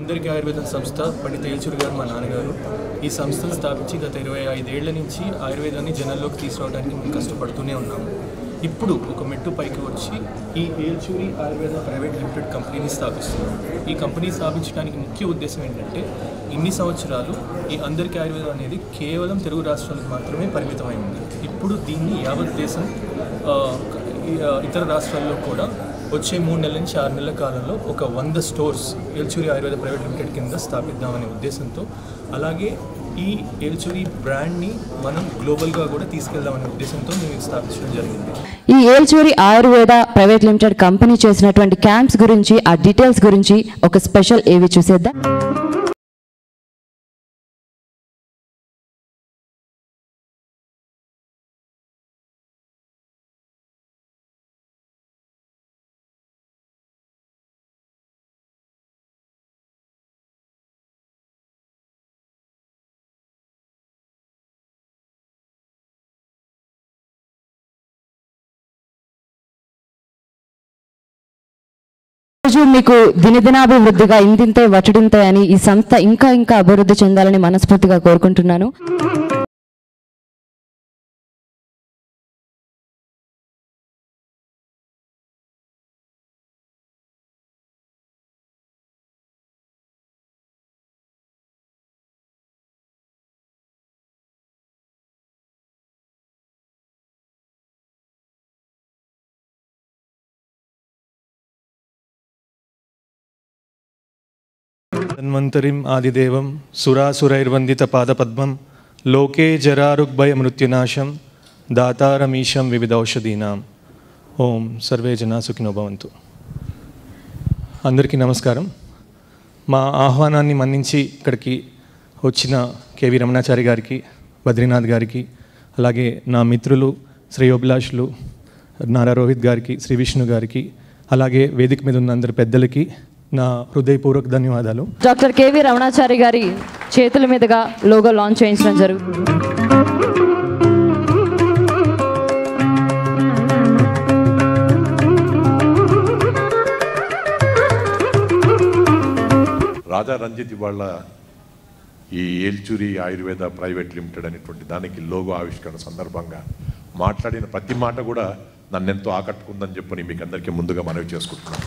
అందరికీ ఆయుర్వేద సంస్థ పండిత ఏల్చూరి గారు మా నాన్నగారు ఈ సంస్థను స్థాపించి గత ఇరవై ఐదేళ్ల నుంచి ఆయుర్వేదాన్ని జనాల్లోకి తీసుకురావడానికి మేము కష్టపడుతూనే ఉన్నాము ఇప్పుడు ఒక మెట్టు పైకి వచ్చి ఈ ఏల్చూరి ఆయుర్వేద ప్రైవేట్ లిమిటెడ్ కంపెనీని స్థాపిస్తున్నాం ఈ కంపెనీ స్థాపించడానికి ముఖ్య ఉద్దేశం ఏంటంటే ఇన్ని సంవత్సరాలు ఈ అందరికీ ఆయుర్వేదం అనేది కేవలం తెలుగు రాష్ట్రాలకు మాత్రమే పరిమితమై ఉంది ఇప్పుడు దీన్ని యావత్ దేశం ఆ, ఈ, ఆ, ఇతర రాష్ట్రాల్లో కూడా వచ్చే మూడు నెలల నుంచి ఆరు నెలల కాలంలో ఒక వంద stores Elchuri Ayurveda private limited కింద స్థాపిద్దామనే ఉద్దేశంతో అలాగే ఈ ఏల్చూరి బ్రాండ్ని మనం గ్లోబల్గా కూడా తీసుకెళ్దామనే ఉద్దేశంతో మేము ఇది స్థాపించడం జరిగింది ఈ Elchuri Ayurveda private limited company చేసినటువంటి క్యాంప్స్ గురించి ఆ డీటెయిల్స్ గురించి ఒక స్పెషల్ ఏవి చూసేద్దాం రోజు మీకు దినదినాభివృద్ధిగా ఇంతింతే వచడింతే అని ఈ సంస్థ ఇంకా ఇంకా అభివృద్ధి చెందాలని మనస్ఫూర్తిగా కోరుకుంటున్నాను ధన్వంతరిం ఆదిదేవం సురాసురైర్వందిత పాదపద్మం లోకే జరారుగ్భయ మృత్యునాశం దాతారమీశం వివిధౌషధీనాం ఓం సర్వే జనా సుఖినో భవంతు అందరికీ నమస్కారం మా ఆహ్వానాన్ని మన్నించి ఇక్కడికి వచ్చిన కేవి రమణాచారి గారికి బద్రీనాథ్ గారికి అలాగే నా మిత్రులు శ్రేయోభిలాషులు నారా రోహిత్ గారికి శ్రీ విష్ణు గారికి అలాగే వేదిక మీద ఉన్న అందరి పెద్దలకి నా హృదయపూర్వక ధన్యవాదాలు డాక్టర్ కేవి రమణాచారి గారి చేతుల మీదుగా లోగో లాంచ్ చేయించడం జరుగుతుంది రాజా రంజిత్ ఇవాళ ఈ ఏల్చూరి ఆయుర్వేద ప్రైవేట్ లిమిటెడ్ అనేటువంటి దానికి లోగో ఆవిష్కరణ సందర్భంగా మాట్లాడిన ప్రతి మాట కూడా నన్ను ఎంతో ఆకట్టుకుందని చెప్పని మీకు అందరికీ ముందుగా మనవి చేసుకుంటున్నాను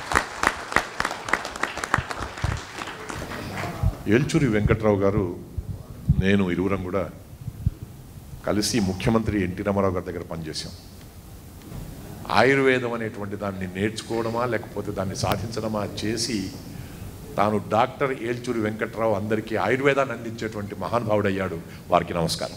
ఏల్చూరి వెంకట్రావు గారు నేను ఇరువురం కూడా కలిసి ముఖ్యమంత్రి ఎన్టీ రామారావు గారి దగ్గర పనిచేశాం ఆయుర్వేదం అనేటువంటి దాన్ని నేర్చుకోవడమా లేకపోతే దాన్ని సాధించడమా చేసి తాను డాక్టర్ ఏల్చూరి వెంకట్రావు అందరికీ ఆయుర్వేదాన్ని అందించేటువంటి మహానుభావుడయ్యాడు వారికి నమస్కారం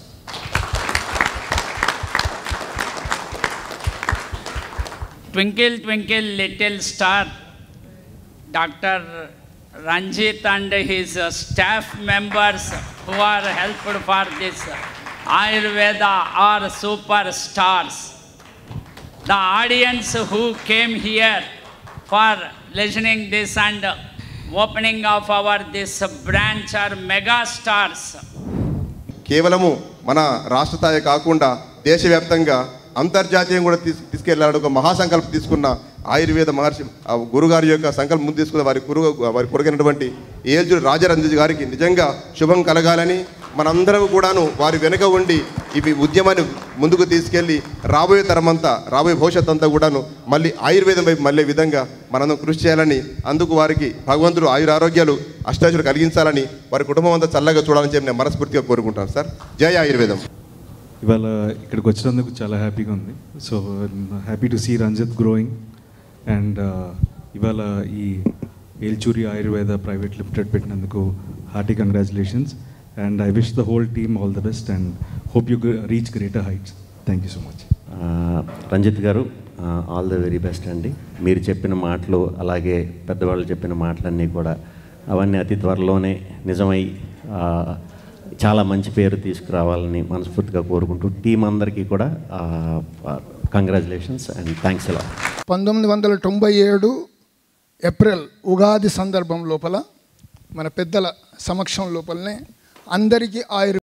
Twinkle, twinkle, little star. Dr. Ranjit and his uh, staff members who are helped for this Ayurveda are superstars. The audience who came here for listening this and opening of our this branch are mega stars. కేవలము మన రాష్ట్ర స్థాయి కాకుండా దేశవ్యాప్తంగా అంతర్జాతీయం కూడా తీసు తీసుకెళ్లాలని ఒక మహాసంకల్పం తీసుకున్న ఆయుర్వేద మహర్షి ఆ గురుగారి యొక్క సంకల్పం ముందు తీసుకున్న వారి గురువు వారి కొడుకైనటువంటి ఏజుడు రాజరంజి గారికి నిజంగా శుభం కలగాలని మనందరం కూడాను వారి వెనుక ఉండి ఇవి ఉద్యమాన్ని ముందుకు తీసుకెళ్ళి రాబోయే తరమంతా రాబోయే భవిష్యత్ అంతా కూడాను మళ్ళీ ఆయుర్వేదం వైపు మళ్ళీ విధంగా మనందరం కృషి చేయాలని అందుకు వారికి భగవంతుడు ఆయురారోగ్యాలు అష్టాచులు కలిగించాలని వారి కుటుంబం అంతా చల్లగా చూడాలని చెప్పి నేను మనస్ఫూర్తిగా కోరుకుంటాను సార్ జై ఆయుర్వేదం ఇవాళ ఇక్కడికి వచ్చినందుకు చాలా హ్యాపీగా ఉంది so happy to see Ranjith growing and ఇవాళ ఈ ఏల్చూరి ఆయుర్వేద ప్రైవేట్ లిమిటెడ్ పెట్టినందుకు hearty congratulations and I wish the whole team all the best and hope you reach greater heights thank you so much ah, Ranjith గారు ఆల్ ద వెరీ బెస్ట్ అండి మీరు చెప్పిన మాటలు అలాగే పెద్దవాళ్ళు చెప్పిన మాటలన్నీ కూడా అవన్నీ అతి త్వరలోనే నిజమై ఆ, చాలా మంచి పేరు తీసుకురావాలని మనస్ఫూర్తిగా కోరుకుంటూ టీం అందరికీ కూడా కంగ్రాచులేషన్స్ అండ్ థ్యాంక్స్ ఎలా పంతొమ్మిది వందల తొంభై ఏడు ఏప్రిల్ ఉగాది సందర్భం లోపల మన పెద్దల సమక్షం లోపలనే అందరికీ ఆయుర్